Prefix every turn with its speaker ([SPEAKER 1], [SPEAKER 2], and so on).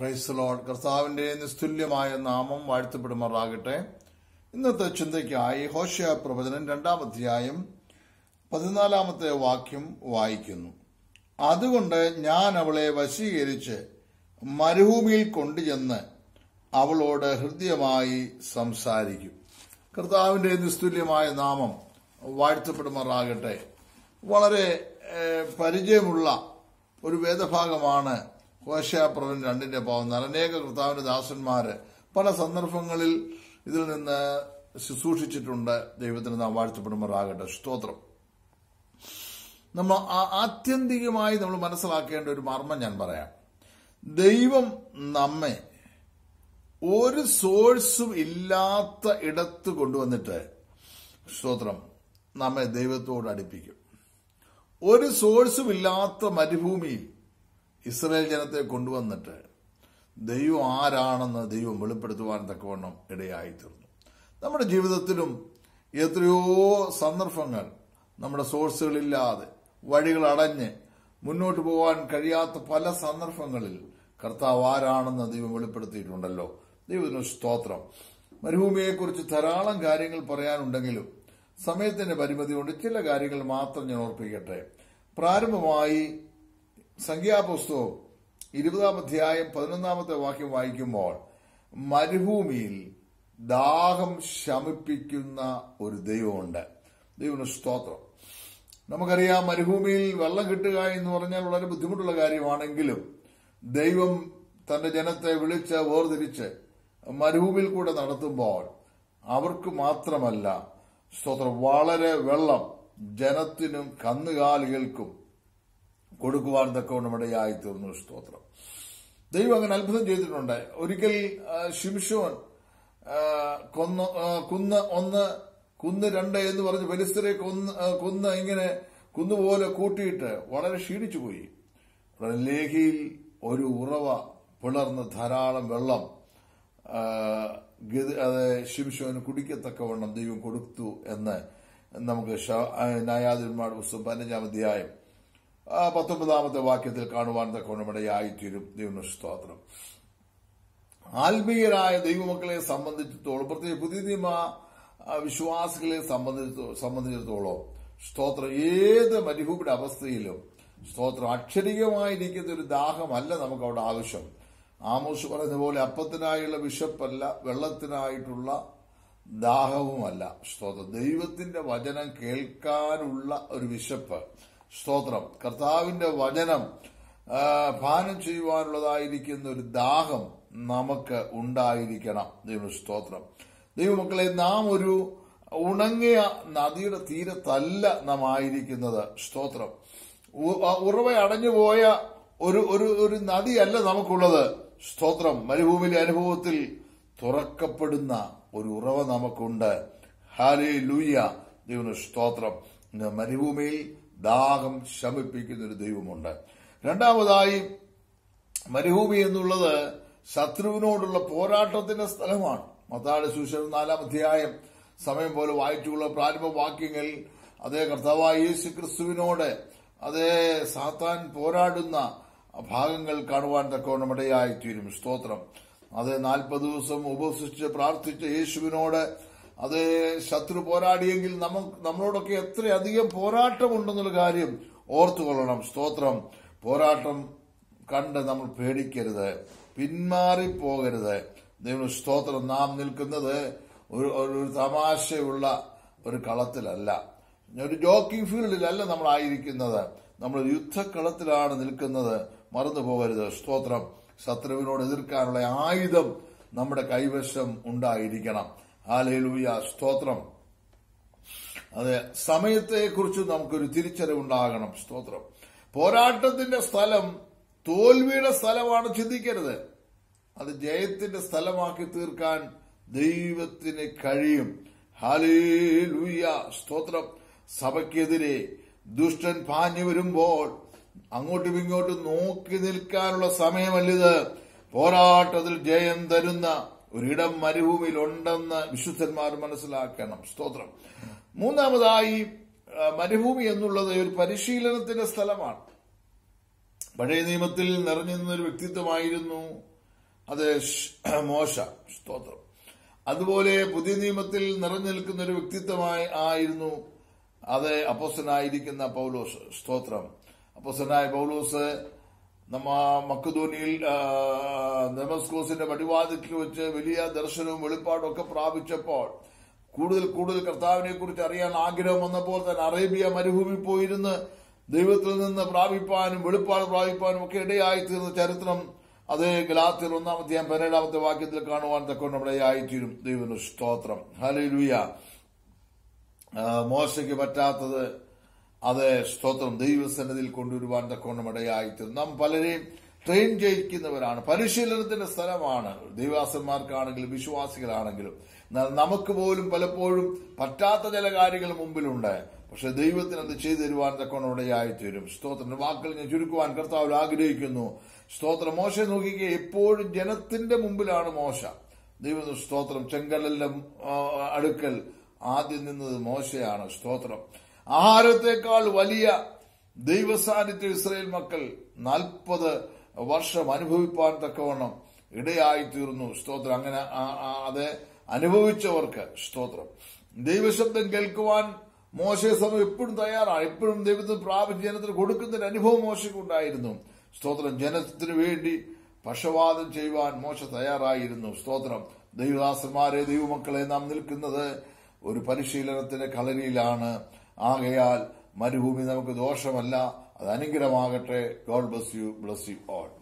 [SPEAKER 1] price load കർത്താവിന്റെ നിസ്തുല്യമായ നാമം വാഴ്ത്തപ്പെടുമാറാകട്ടെ ഇന്നത്തെ ചിന്തയ്ക്കായി ഹോഷ്യ പ്രവചനം രണ്ടാം അധ്യായം പതിനാലാമത്തെ വാക്യം വായിക്കുന്നു അതുകൊണ്ട് ഞാൻ അവളെ വശീകരിച്ച് മരുഭൂമിയിൽ കൊണ്ടുചെന്ന് അവളോട് ഹൃദ്യമായി സംസാരിക്കും കർത്താവിന്റെ നിസ്തുല്യമായ നാമം വാഴ്ത്തപ്പെടുമാറാകട്ടെ വളരെ ഏഹ്, പരിചയമുള്ള ഒരു വേദഭാഗമാണ് കോശാപ്രവൻ രണ്ടിന്റെ പതിനാല് അനേക കർത്താവിന്റെ ദാസന്മാര് പല സന്ദർഭങ്ങളിൽ ഇതിൽ നിന്ന് ശുശ്രൂഷിച്ചിട്ടുണ്ട് ദൈവത്തിന് നാം വാഴ്ത്തപ്പെടുമാറാകട്ടെ സ്തോത്രം നമ്മൾ ആ- ആത്യന്തികമായി നമ്മൾ മനസ്സിലാക്കേണ്ട ഒരു മർമ്മം ഞാൻ പറയാം ദൈവം നമ്മെ ഒരു സോഴ്സും ഇല്ലാത്ത ഇടത്ത് കൊണ്ടുവന്നിട്ട് സ്തോത്രം നമ്മെ ദൈവത്തോട് അടുപ്പിക്കും ഒരു സോഴ്സും ഇല്ലാത്ത മരുഭൂമിയിൽ ഇസ്രായേൽ ജനത്തെ കൊണ്ടുവന്നിട്ട് ദൈവം ആരാണെന്ന് ദൈവം വെളിപ്പെടുത്തുവാൻ തക്കവണ്ണം ഇടയായി തീർന്നു നമ്മുടെ ജീവിതത്തിലും എത്രയോ സന്ദർഭങ്ങൾ നമ്മുടെ സോഴ്സുകളില്ലാതെ വഴികൾ അടഞ്ഞ് മുന്നോട്ട് പോകാൻ കഴിയാത്ത പല സന്ദർഭങ്ങളിൽ കർത്താവ് ആരാണെന്ന് ദൈവം വെളിപ്പെടുത്തിയിട്ടുണ്ടല്ലോ ദൈവത്തിന് സ്തോത്രം മരുഭൂമിയെക്കുറിച്ച് ധാരാളം കാര്യങ്ങൾ പറയാനുണ്ടെങ്കിലും സമയത്തിന്റെ പരിമിതി കൊണ്ട് ചില കാര്യങ്ങൾ മാത്രം ഞാൻ ഓർപ്പിക്കട്ടെ പ്രാരംഭമായി സംഖ്യാപുസ്തകം ഇരുപതാം അധ്യായം പതിനൊന്നാമത്തെ വാക്യം വായിക്കുമ്പോൾ മരുഭൂമിയിൽ ദാഹം ശമിപ്പിക്കുന്ന ഒരു ദൈവമുണ്ട് ദൈവത്തിന് സ്തോത്രം നമുക്കറിയാം മരുഭൂമിയിൽ വെള്ളം കിട്ടുക എന്ന് പറഞ്ഞാൽ വളരെ ബുദ്ധിമുട്ടുള്ള കാര്യമാണെങ്കിലും ദൈവം തന്റെ ജനത്തെ വിളിച്ച് വേർതിരിച്ച് മരുഭൂമിയിൽ കൂടെ നടത്തുമ്പോൾ അവർക്ക് മാത്രമല്ല സ്തോത്രം വളരെ വെള്ളം ജനത്തിനും കന്നുകാലികൾക്കും കൊടുക്കുവാൻ തക്കവണ്ണം ഇടയായി തീർന്നു സ്തോത്രം ദൈവം അങ്ങനെ അത്ഭുതം ചെയ്തിട്ടുണ്ട് ഒരിക്കൽ ആ, ശിംശോൻ ആ, കൊന്ന് ആ, കുന്ന് ഒന്ന് കുന്ന് രണ്ട് എന്ന് പറഞ്ഞ് ബലിസ്തരെ കൊന്ന് ആ, കുന്ന് ഇങ്ങനെ കുന്നുപോലെ കൂട്ടിയിട്ട് വളരെ ക്ഷീണിച്ചു പോയി ഉടനെ ലേഹിയിൽ ഒരു ഉറവ പിളർന്ന് ധാരാളം വെള്ളം ആ, ഗതി- അത് ശിംശോന് കുടിക്കത്തക്കവണ്ണം ദൈവം കൊടുത്തു എന്ന് നമുക്ക് ഷ- ആ, ന്യായാധിപന്മാരുടെ പുസ്തകം പതിനഞ്ചാം അധ്യായം ആ, പത്തൊമ്പതാമത്തെ വാക്യത്തിൽ കാണുവാൻ തക്കവണ്ണം ഇടയായിത്തീരും ദൈവന് സ്തോത്രം ആത്മീയരായ ദൈവമക്കളെ സംബന്ധിച്ചിടത്തോളം പ്രത്യേകിച്ച് പുതിയ നിയമ ആ, വിശ്വാസികളെ സംബന്ധിച്ചിടത്തോ- സംബന്ധിച്ചിടത്തോളം സ്തോത്രം ഏത് മരുഭൂമിയുടെ അവസ്ഥയിലും സ്തോത്രം അക്ഷരികമായിരിക്കുന്ന ഒരു ദാഹമല്ല നമുക്ക് അവിടെ ആവശ്യം ആമോസ് പറയുന്ന പോലെ അപ്പത്തിനായുള്ള വിശപ്പല്ല വെള്ളത്തിനായിട്ടുള്ള ദാഹവുമല്ല സ്തോത്രം ദൈവത്തിന്റെ വചനം കേൾക്കാനുള്ള ഒരു വിശപ്പ് സ്തോത്രം കർത്താവിന്റെ വചനം ആ, പാനം ചെയ്യുവാനുള്ളതായിരിക്കുന്ന ഒരു ദാഹം നമുക്ക് ഉണ്ടായിരിക്കണം ദൈവ സ്തോത്രം ദൈവമക്കളെ നാം ഒരു ഉണങ്ങിയ നദിയുടെ തീരത്തല്ല നാം ആയിരിക്കുന്നത് സ്തോത്രം ഉ- ആ ഉറവ അടഞ്ഞുപോയ ഒരു ഒരു ഒരു നദിയല്ല നമുക്കുള്ളത് സ്തോത്രം മരുഭൂമിയിലെ അനുഭവത്തിൽ തുറക്കപ്പെടുന്ന ഒരു ഉറവ നമുക്കുണ്ട് ഹാലേ ലൂയ ദൈവന് സ്തോത്രം ഇന്ന് മരുഭൂമിയിൽ ദാഹം ശമിപ്പിക്കുന്ന ഒരു ദൈവമുണ്ട് രണ്ടാമതായി മരുഭൂമി എന്നുള്ളത് ശത്രുവിനോടുള്ള പോരാട്ടത്തിന്റെ സ്ഥലമാണ് മത്താട് സുശേഷം നാലാം അധ്യായം സമയം പോലെ വായിച്ചുള്ള പ്രാരംഭ വാക്യങ്ങൾ അതേ കർത്താവായ യേശു ക്രിസ്തുവിനോട് അതേ സാത്താൻ പോരാടുന്ന ഭാഗങ്ങൾ കാണുവാൻ തക്കവണ്ണം ഇടയായി തീരും സ്തോത്രം അത് നാൽപ്പത് ദിവസം ഉപസിച്ച് പ്രാർത്ഥിച്ച യേശുവിനോട് അത് ശത്രു പോരാടിയെങ്കിൽ നമുക്ക് നമ്മളോടൊക്കെ എത്രയധികം പോരാട്ടമുണ്ടെന്നുള്ള കാര്യം ഓർത്തുകൊള്ളണം സ്തോത്രം പോരാട്ടം കണ്ട് നമ്മൾ പേടിക്കരുത് പിന്മാറിപ്പോകരുത് ദൈവം സ്തോത്രം നാം നിൽക്കുന്നത് ഒരു ഒരു ഒരു തമാശയുള്ള ഒരു കളത്തിലല്ല ഒരു ജോക്കിംഗ് ഫീൽഡിലല്ല നമ്മൾ ആയിരിക്കുന്നത് നമ്മൾ ഒരു യുദ്ധക്കളത്തിലാണ് നിൽക്കുന്നത് മറന്നു പോകരുത് സ്തോത്രം ശത്രുവിനോട് എതിർക്കാനുള്ള ആയുധം നമ്മുടെ കൈവശം ഉണ്ടായിരിക്കണം ഹാലേലൂയ സ്തോത്രം അതെ സമയത്തെക്കുറിച്ച് നമുക്കൊരു തിരിച്ചറിവുണ്ടാകണം സ്തോത്രം പോരാട്ടത്തിന്റെ സ്ഥലം തോൽവിയുടെ സ്ഥലമാണ് ചിന്തിക്കരുത് അത് ജയത്തിന്റെ സ്ഥലമാക്കി തീർക്കാൻ ദൈവത്തിന് കഴിയും ഹാലേലൂയ സ്തോത്രം സഭയ്ക്കെതിരെ ദുഷ്ടൻ പാഞ്ഞു വരുമ്പോൾ അങ്ങോട്ടും ഇങ്ങോട്ടും നോക്കി നിൽക്കാനുള്ള സമയമല്ലിത് പോരാട്ടത്തിൽ ജയം തരുന്ന ഒരിടം മരുഭൂമിയിൽ ഉണ്ടെന്ന് വിശുദ്ധന്മാർ മനസ്സിലാക്കണം സ്തോത്രം മൂന്നാമതായി ആ, മരുഭൂമി എന്നുള്ളത് ഒരു പരിശീലനത്തിന്റെ സ്ഥലമാണ് പഴയ നിയമത്തിൽ നിറഞ്ഞു നിന്നൊരു വ്യക്തിത്വമായിരുന്നു അത് ഷ്- മോശ സ്തോത്രം അതുപോലെ പുതിയ നിയമത്തിൽ നിറഞ്ഞു നിൽക്കുന്ന ഒരു വ്യക്തിത്വമായി ആയിരുന്നു അത് അപ്പോസനായിരിക്കുന്ന പൗലോസ് സ്തോത്രം അപ്പോസനായ പൗലോസ് നമ്മ മക്കുധോനിയിൽ നെമസ്കോസിന്റെ പടിവാതിൽ വെച്ച് വലിയ ദർശനവും വെളിപ്പാടും ഒക്കെ പ്രാപിച്ചപ്പോൾ കൂടുതൽ കൂടുതൽ കർത്താവിനെ കുറിച്ച് അറിയാൻ ആഗ്രഹം വന്നപ്പോൾ തന്നെ അറേബ്യ മരുഭൂമി പോയിരുന്ന് ദൈവത്തിൽ നിന്ന് പ്രാപിപ്പാനും വെളിപ്പാട് പ്രാപിപ്പാനും ഒക്കെ ഇടയായി തീർന്ന ചരിത്രം അത് ഗലാത്തിർ ഒന്നാമത്തെ ഞാൻ പതിനേഴാമത്തെ വാക്യത്തിൽ കാണുവാൻ തക്കൊണ്ട് നമ്മുടെ ആയിത്തീരും ദൈവന് സ്തോത്രം ഹലലുയ മോശയ്ക്ക് പറ്റാത്തത് അത് സ്തോത്രം ദൈവസന്നിധിയിൽ കൊണ്ടുവരുവാൻ തക്കോണം ഇടയായിത്തീരും നാം പലരെയും ട്രെയിൻ ചെയ്യിക്കുന്നവരാണ് പരിശീലനത്തിന്റെ സ്ഥലമാണ് ദൈവാസന്മാർക്കാണെങ്കിലും വിശ്വാസികളാണെങ്കിലും എന്നാൽ നമുക്ക് പോലും പലപ്പോഴും പറ്റാത്ത ചില കാര്യങ്ങൾ മുമ്പിലുണ്ട് പക്ഷെ ദൈവത്തിന് അത് ചെയ്തു തരുവാൻ തക്കോണം ഇടയായിത്തീരും സ്തോത്രം വാക്കുകൾ ഞാൻ ചുരുക്കുവാൻ കർത്താവിൽ ആഗ്രഹിക്കുന്നു സ്തോത്രം മോശ നോക്കിക്കുക എപ്പോഴും ജനത്തിന്റെ മുമ്പിലാണ് മോശ ദൈവം സ്തോത്രം ചെങ്കലിന്റെ ആ, അടുക്കൽ ആദ്യം നിന്നത് മോശയാണ് സ്തോത്രം ആഹാരത്തെക്കാൾ വലിയ ദൈവസാന്നിധ്യം ഇസ്രായേൽ മക്കൾ നാൽപ്പത് വർഷം അനുഭവിപ്പാൻ തക്കവണ്ണം ഇടയായി തീർന്നു സ്തോത്രം അങ്ങനെ ആ- ആ- അത് അനുഭവിച്ചവർക്ക് സ്തോത്രം ദൈവശബ്ദം കേൾക്കുവാൻ മോശയെ സമയം എപ്പോഴും തയ്യാറാണ് എപ്പോഴും ദൈവത്തിന് പ്രാപിച്ച് ജനത്തിന് കൊടുക്കുന്ന ഒരു അനുഭവം മോശക്കുണ്ടായിരുന്നു സ്തോത്രം ജനത്തിന് വേണ്ടി പക്ഷവാദം ചെയ്യുവാൻ മോശ തയ്യാറായിരുന്നു സ്തോത്രം ദൈവദാസന്മാരെ ദൈവമക്കളെ നാം നിൽക്കുന്നത് ഒരു പരിശീലനത്തിന്റെ കളരിയിലാണ് ആകയാൽ മരുഭൂമി നമുക്ക് ദോഷമല്ല അത് അനുഗ്രഹമാകട്ടെ God bless you bless you all